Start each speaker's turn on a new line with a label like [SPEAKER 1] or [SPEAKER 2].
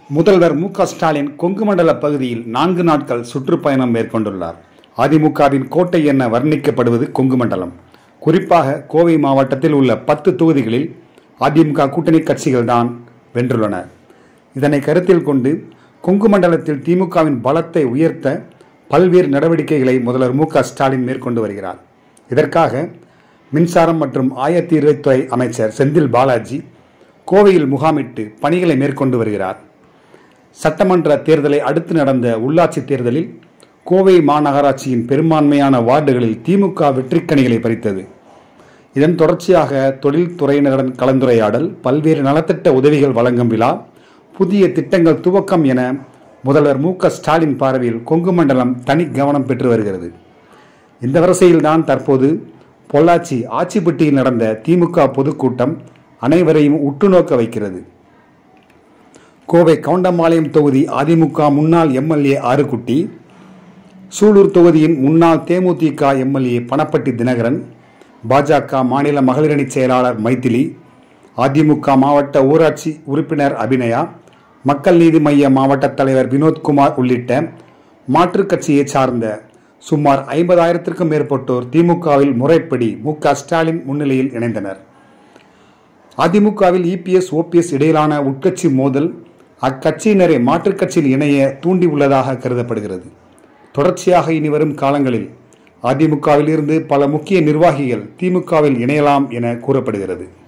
[SPEAKER 1] முதல்வர் மு க ஸ்டாலின் கொங்கு மண்டல பகுதியில் நான்கு நாட்கள் சுற்றுப்பயணம் மேற்கொண்டுள்ளார் அதிமுகவின் கோட்டை என வர்ணிக்கப்படுவது கொங்கு மண்டலம் குறிப்பாக கோவை மாவட்டத்தில் உள்ள பத்து தொகுதிகளில் அதிமுக கூட்டணி கட்சிகள் தான் வென்றுள்ளன இதனை கருத்தில் கொண்டு கொங்கு மண்டலத்தில் திமுகவின் பலத்தை உயர்த்த பல்வேறு நடவடிக்கைகளை முதல்வர் மு க ஸ்டாலின் மேற்கொண்டு வருகிறார் இதற்காக மின்சாரம் மற்றும் ஆயத்தீர்வைத்துறை அமைச்சர் செந்தில் பாலாஜி கோவையில் முகாமிட்டு பணிகளை மேற்கொண்டு வருகிறார் சட்டமன்ற தேர்தலை அடுத்து நடந்த உள்ளாட்சி தேர்தலில் கோவை மாநகராட்சியின் பெரும்பான்மையான வார்டுகளில் திமுக வெற்றிக்கணிகளை பறித்தது இதன் தொடர்ச்சியாக தொழில்துறையினருடன் கலந்துரையாடல் பல்வேறு நலத்திட்ட உதவிகள் வழங்கும் விழா புதிய திட்டங்கள் துவக்கம் என முதல்வர் மு க ஸ்டாலின் பார்வையில் கொங்கு மண்டலம் தனி கவனம் பெற்று வருகிறது இந்த வரிசையில்தான் தற்போது பொள்ளாச்சி ஆச்சிப்பட்டியில் நடந்த திமுக பொதுக்கூட்டம் அனைவரையும் உற்றுநோக்க வைக்கிறது கோவை கவுண்டம்பாளையம் தொகுதி அதிமுக முன்னாள் எம்எல்ஏ ஆறுக்குட்டி சூலூர் தொகுதியின் முன்னாள் தேமுதிக எம்எல்ஏ பணப்பட்டி தினகரன் பாஜக மாநில மகளிரணி செயலாளர் மைதிலி அதிமுக மாவட்ட ஊராட்சி உறுப்பினர் அபிநயா மக்கள் நீதி மய்ய மாவட்ட தலைவர் வினோத்குமார் உள்ளிட்ட மாற்றுக் கட்சியை சார்ந்த சுமார் ஐம்பதாயிரத்திற்கும் மேற்பட்டோர் திமுகவில் முறைப்படி மு க ஸ்டாலின் முன்னிலையில் இணைந்தனர் அதிமுகவில் இபிஎஸ் ஓபிஎஸ் இடையிலான உட்கட்சி மோதல் அக்கட்சியினரை மாற்றுக் கட்சியில் இணைய தூண்டியுள்ளதாக கருதப்படுகிறது தொடர்ச்சியாக இனி வரும் காலங்களில் அதிமுகவில் இருந்து பல முக்கிய நிர்வாகிகள் திமுகவில் இணையலாம் என கூறப்படுகிறது